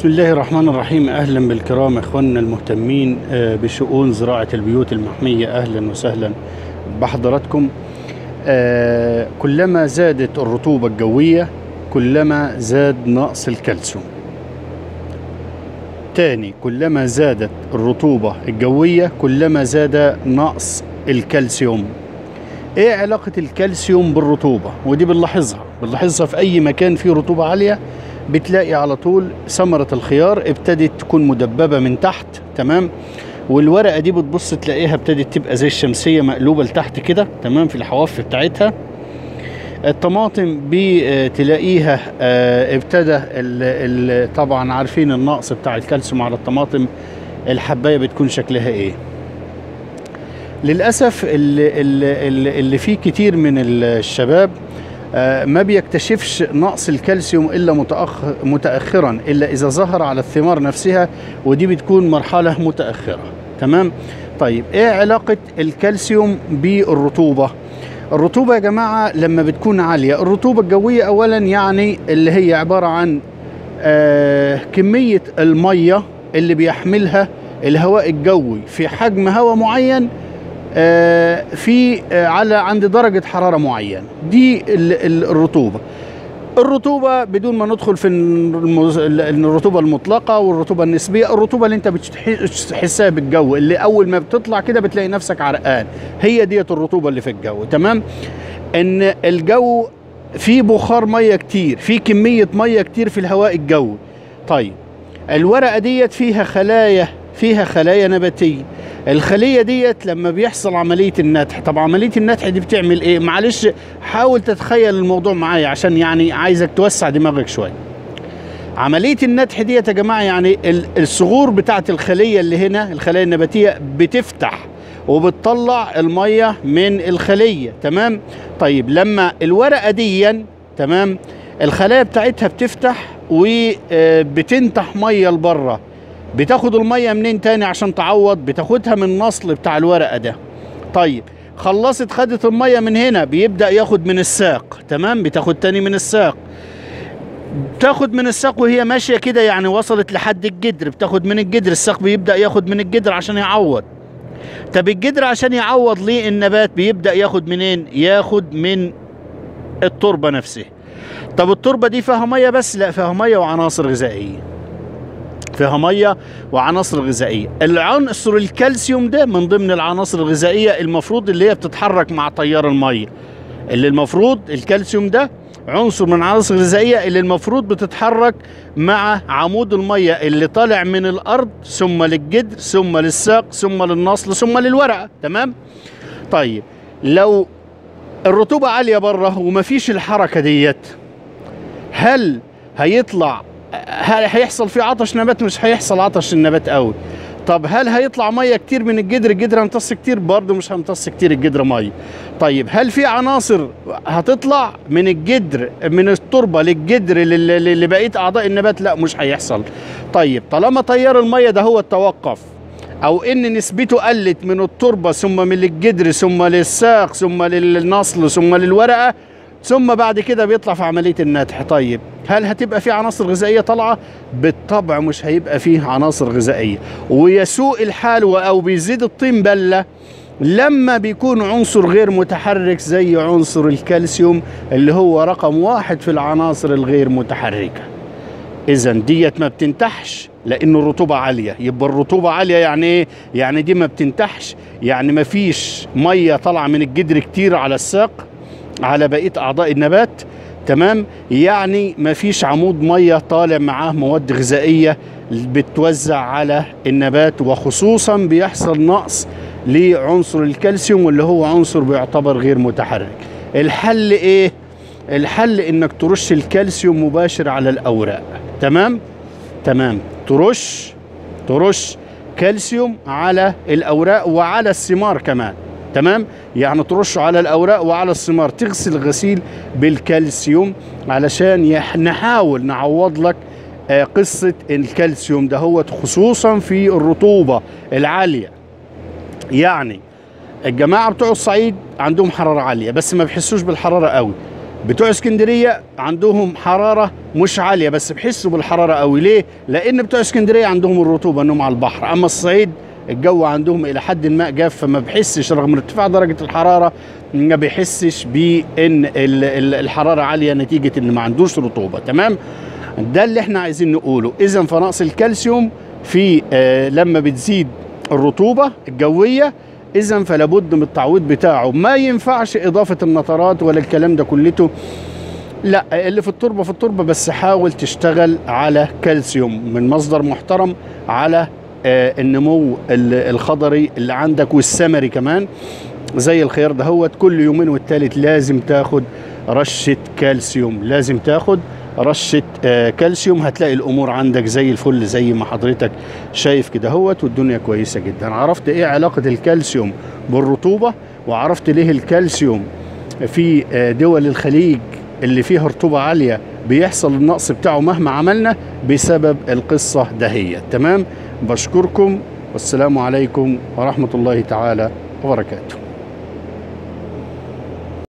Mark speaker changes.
Speaker 1: بسم الله الرحمن الرحيم اهلا بالكرام اخواننا المهتمين آه، بشؤون زراعه البيوت المحميه اهلا وسهلا بحضراتكم آه، كلما زادت الرطوبه الجويه كلما زاد نقص الكالسيوم تاني كلما زادت الرطوبه الجويه كلما زاد نقص الكالسيوم ايه علاقه الكالسيوم بالرطوبه ودي بنلاحظها بنلاحظها في اي مكان فيه رطوبه عاليه بتلاقي على طول ثمرة الخيار ابتدت تكون مدببة من تحت تمام والورقة دي بتبص تلاقيها ابتدت تبقى زي الشمسية مقلوبة لتحت كده تمام في الحواف بتاعتها الطماطم بتلاقيها آه، ابتدى ال ال طبعا عارفين النقص بتاع الكالسيوم على الطماطم الحباية بتكون شكلها ايه للأسف اللي, اللي, اللي فيه كتير من الشباب آه، ما بيكتشفش نقص الكالسيوم الا متأخر متاخرا الا اذا ظهر على الثمار نفسها ودي بتكون مرحله متاخره تمام طيب ايه علاقه الكالسيوم بالرطوبه الرطوبه يا جماعه لما بتكون عاليه الرطوبه الجويه اولا يعني اللي هي عباره عن آه كميه الميه اللي بيحملها الهواء الجوي في حجم هواء معين آه، في آه، على عند درجة حرارة معينة دي ال- ال- الرطوبة الرطوبة بدون ما ندخل في المز- ال- الرطوبة المطلقة والرطوبة النسبية الرطوبة اللي انت بتحسها بالجو اللي اول ما بتطلع كده بتلاقي نفسك عرقان هي ديت الرطوبة اللي في الجو تمام ان الجو فيه بخار مية كتير في كمية مية كتير في الهواء الجوي طيب الورقة ديت فيها خلايا فيها خلايا نباتية الخلية ديت لما بيحصل عملية النتح طب عملية النتح دي بتعمل ايه معلش حاول تتخيل الموضوع معايا عشان يعني عايزك توسع دماغك شوية عملية النتح ديت يا جماعة يعني ال- الصغور بتاعت الخلية اللي هنا الخلايا النباتية بتفتح وبتطلع المية من الخلية تمام طيب لما الورقة ديا تمام الخلايا بتاعتها بتفتح وبتنتح مية لبره بتاخد المية منين تاني عشان تعوض بتاخدها من النصل بتاع الورقة ده طيب خلصت خدت المية من هنا بيبدأ ياخد من الساق تمام بتاخد تاني من الساق بتاخد من الساق وهي ماشية كده يعني وصلت لحد الجدر بتاخد من الجدر الساق بيبدأ ياخد من الجدر عشان يعوض طب الجدر عشان يعوض ليه النبات بيبدأ ياخد منين ياخد من التربة نفسها طب التربة دي فيها مية بس لا فيها مية وعناصر غذائية فيها ميه وعناصر غذائيه العنصر الكالسيوم ده من ضمن العناصر الغذائيه المفروض اللي هي بتتحرك مع تيار الميه اللي المفروض الكالسيوم ده عنصر من العناصر الغذائيه اللي المفروض بتتحرك مع عمود الميه اللي طالع من الارض ثم للجدر ثم للساق ثم للنصل ثم للورقه تمام طيب لو الرطوبه عاليه بره ومفيش الحركه ديت هل هيطلع هل هيحصل فيه عطش نبات مش هيحصل عطش النبات قوي طب هل هيطلع ميه كتير من الجدر الجدر هيمتص كتير برضه مش هيمتص كتير الجدر ميه طيب هل في عناصر هتطلع من الجدر من التربه للجدر لل- لبقيه اعضاء النبات لا مش هيحصل طيب طالما تيار الميه ده هو التوقف او ان نسبته قلت من التربه ثم من الجدر ثم للساق ثم للنصل ثم للورقه ثم بعد كده بيطلع في عمليه النتح طيب هل هتبقى في عناصر غذائيه طالعه بالطبع مش هيبقى فيه عناصر غذائيه ويسوء الحال و- او بيزيد الطين بله لما بيكون عنصر غير متحرك زي عنصر الكالسيوم اللي هو رقم واحد في العناصر الغير متحركه اذا ديت ما بتنتحش لان الرطوبه عاليه يبقى الرطوبه عاليه يعني ايه يعني دي ما بتنتحش يعني ما فيش ميه طالعه من الجدر كتير على الساق على بقيه اعضاء النبات تمام يعني ما فيش عمود ميه طالع معاه مواد غذائيه بتوزع على النبات وخصوصا بيحصل نقص لعنصر الكالسيوم واللي هو عنصر بيعتبر غير متحرك الحل ايه الحل انك ترش الكالسيوم مباشر على الاوراق تمام تمام ترش ترش كالسيوم على الاوراق وعلى الثمار كمان تمام يعني ترشه على الاوراق وعلى الثمار تغسل غسيل بالكالسيوم علشان يح- نحاول نعوض لك آه، قصه الكالسيوم ده هو خصوصا في الرطوبه العاليه يعني الجماعه بتوع الصعيد عندهم حراره عاليه بس ما بيحسوش بالحراره قوي بتوع اسكندريه عندهم حراره مش عاليه بس بيحسوا بالحراره قوي ليه لان بتوع اسكندريه عندهم الرطوبه انهم على البحر اما الصعيد الجو عندهم الى حد ما جاف فما بيحسش رغم ارتفاع درجه الحراره ما بيحسش بان ال- ال- الحراره عاليه نتيجه ان ما عندوش رطوبه تمام ده اللي احنا عايزين نقوله اذا فنقص الكالسيوم في آه لما بتزيد الرطوبه الجويه اذا فلا بد من التعويض بتاعه ما ينفعش اضافه النترات ولا الكلام ده كلته لا اللي في التربه في التربه بس حاول تشتغل على كالسيوم من مصدر محترم على آه، النمو ال- الخضري اللي عندك والثمري كمان زي الخيار دهوت كل يومين والتالت لازم تاخد رشه كالسيوم لازم تاخد رشه آه، كالسيوم هتلاقي الامور عندك زي الفل زي ما حضرتك شايف كده هوت والدنيا كويسه جدا عرفت ايه علاقه الكالسيوم بالرطوبه وعرفت ليه الكالسيوم في آه، دول الخليج اللي فيها رطوبة عالية بيحصل النقص بتاعه مهما عملنا بسبب القصة دهية تمام بشكركم والسلام عليكم ورحمة الله تعالى وبركاته